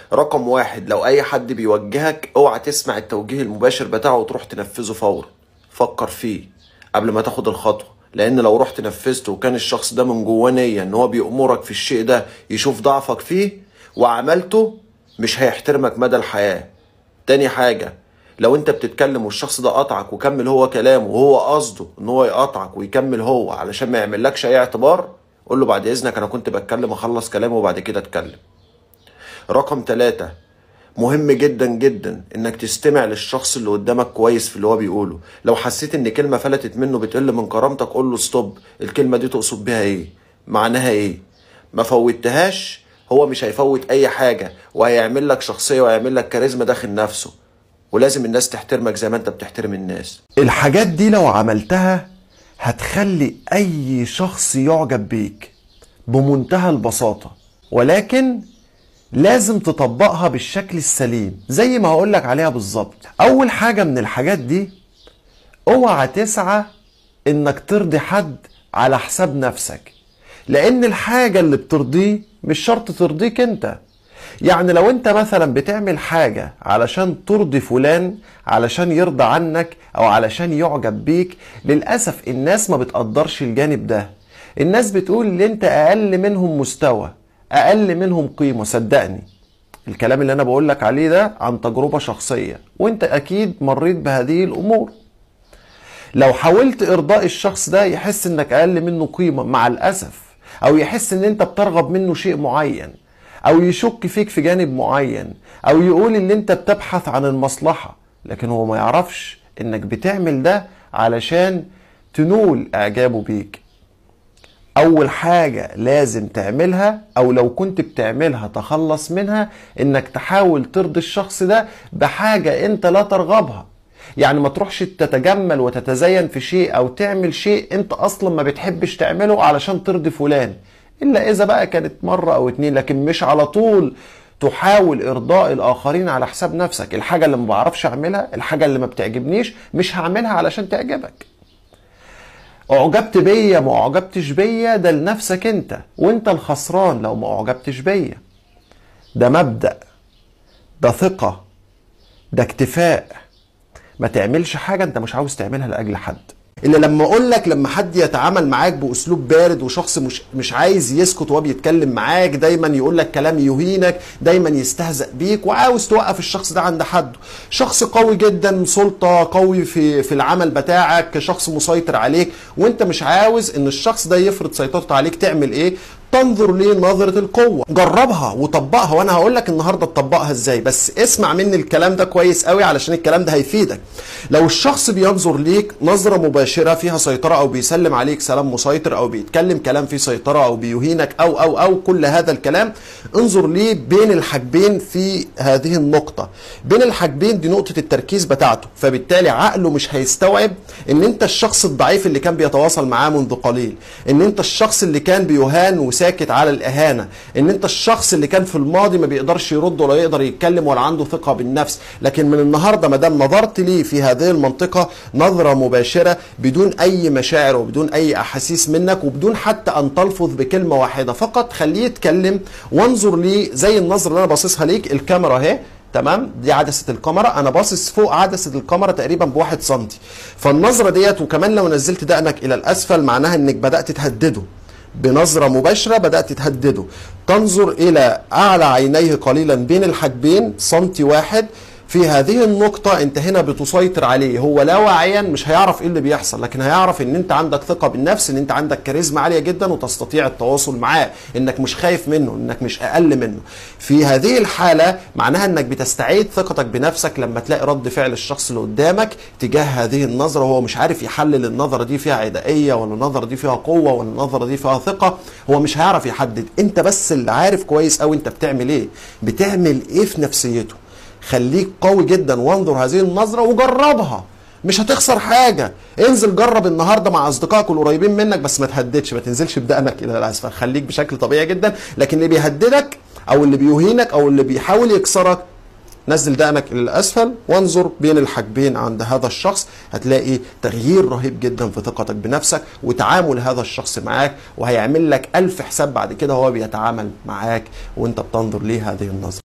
رقم واحد لو اي حد بيوجهك اوعى تسمع التوجيه المباشر بتاعه وتروح تنفذه فورا فكر فيه قبل ما تاخد الخطوة لان لو رحت نفذته وكان الشخص ده من جواه نية ان هو بيأمرك في الشيء ده يشوف ضعفك فيه وعملته مش هيحترمك مدى الحياة تاني حاجة لو انت بتتكلم والشخص ده قطعك وكمل هو كلامه وهو قصده ان هو يقطعك ويكمل هو علشان ما يعملكش اي اعتبار قول له بعد اذنك انا كنت بتكلم اخلص كلامي وبعد كده اتكلم رقم ثلاثة مهم جدا جدا انك تستمع للشخص اللي قدامك كويس في اللي هو بيقوله لو حسيت ان كلمة فلتت منه بتقل من كرامتك قول له ستوب الكلمة دي تقصد بيها ايه معناها ايه ما فوتهاش هو مش هيفوت اي حاجة وهيعمل لك شخصية وهيعمل لك كاريزما داخل نفسه ولازم الناس تحترمك زي ما انت بتحترم الناس الحاجات دي لو عملتها هتخلي اي شخص يعجب بيك بمنتهى البساطة ولكن لازم تطبقها بالشكل السليم زي ما هقولك عليها بالظبط اول حاجة من الحاجات دي اوعى تسعى انك ترضي حد على حساب نفسك لان الحاجة اللي بترضيه مش شرط ترضيك انت يعني لو انت مثلا بتعمل حاجة علشان ترضي فلان علشان يرضى عنك او علشان يعجب بيك للأسف الناس ما بتقدرش الجانب ده الناس بتقول ان انت اقل منهم مستوى اقل منهم قيمة صدقني الكلام اللي انا بقولك عليه ده عن تجربة شخصية وانت اكيد مريت بهذه الامور لو حاولت ارضاء الشخص ده يحس انك اقل منه قيمة مع الاسف او يحس ان انت بترغب منه شيء معين او يشك فيك في جانب معين او يقول ان انت بتبحث عن المصلحة لكن هو ما يعرفش انك بتعمل ده علشان تنول اعجابه بيك اول حاجة لازم تعملها او لو كنت بتعملها تخلص منها انك تحاول ترضي الشخص ده بحاجة انت لا ترغبها يعني ما تروحش تتجمل وتتزين في شيء او تعمل شيء انت اصلا ما بتحبش تعمله علشان ترضي فلان الا اذا بقى كانت مرة او اتنين لكن مش على طول تحاول ارضاء الاخرين على حساب نفسك الحاجة اللي ما بعرفش اعملها الحاجة اللي ما بتعجبنيش مش هعملها علشان تعجبك اعجبت بيا ما اعجبتش بيا ده لنفسك انت وانت الخسران لو ما اعجبتش بيا ده مبدأ ده ثقة ده اكتفاء ما تعملش حاجة انت مش عاوز تعملها لأجل حد اللي لما اقول لك لما حد يتعامل معاك باسلوب بارد وشخص مش مش عايز يسكت وهو بيتكلم معاك دايما يقول لك كلام يهينك دايما يستهزأ بيك وعاوز توقف الشخص ده عند حده شخص قوي جدا سلطة قوي في في العمل بتاعك شخص مسيطر عليك وانت مش عاوز ان الشخص ده يفرض سيطرته عليك تعمل ايه تنظر ليه نظرة القوة جربها وطبقها وانا هقول لك النهاردة تطبقها ازاي بس اسمع مني الكلام ده كويس قوي علشان الكلام ده هيفيدك لو الشخص بينظر ليك نظرة مباشرة فيها سيطرة او بيسلم عليك سلام مسيطر او بيتكلم كلام فيه سيطرة او بيهينك او او او كل هذا الكلام انظر ليه بين الحاجبين في هذه النقطة بين الحاجبين دي نقطة التركيز بتاعته فبالتالي عقله مش هيستوعب ان انت الشخص الضعيف اللي كان بيتواصل معاه منذ قليل ان انت الشخص اللي كان بيهان وساكت على الاهانة ان انت الشخص اللي كان في الماضي ما بيقدرش يرد ولا يقدر يتكلم ولا عنده ثقة بالنفس لكن من النهاردة ما دام نظرت ليه في هذه المنطقة نظرة مباشرة بدون اي مشاعر وبدون اي احاسيس منك وبدون حتى ان تلفظ بكلمة واحدة فقط خليه يتكلم وانظر ليه زي النظرة اللي انا باصصها ليك الكاميرا اهي تمام دي عدسه الكاميرا انا باصص فوق عدسه الكاميرا تقريبا بواحد سنتي فالنظره ديت وكمان لو نزلت دقنك الى الاسفل معناها انك بدات تهدده بنظره مباشره بدات تهدده تنظر الى اعلى عينيه قليلا بين الحاجبين سنتي واحد في هذه النقطة انت هنا بتسيطر عليه هو لا واعيا مش هيعرف ايه اللي بيحصل لكن هيعرف ان انت عندك ثقة بالنفس ان انت عندك كاريزما عالية جدا وتستطيع التواصل معاه انك مش خايف منه انك مش اقل منه في هذه الحالة معناها انك بتستعيد ثقتك بنفسك لما تلاقي رد فعل الشخص اللي قدامك تجاه هذه النظرة وهو مش عارف يحلل النظرة دي فيها عدائية ولا النظرة دي فيها قوة ولا النظرة دي فيها ثقة هو مش هيعرف يحدد انت بس اللي عارف كويس قوي انت بتعمل ايه بتعمل ايه في نفسيته خليك قوي جدا وانظر هذه النظرة وجربها مش هتخسر حاجة انزل جرب النهاردة مع اصدقائك القريبين منك بس ما تهددش ما تنزلش بدقنك الى الاسفل خليك بشكل طبيعي جدا لكن اللي بيهددك او اللي بيهينك او اللي بيحاول يكسرك نزل دقنك الى الاسفل وانظر بين الحاجبين عند هذا الشخص هتلاقي تغيير رهيب جدا في ثقتك بنفسك وتعامل هذا الشخص معاك وهيعمل لك الف حساب بعد كده وهو بيتعامل معاك وانت بتنظر ليه هذه النظرة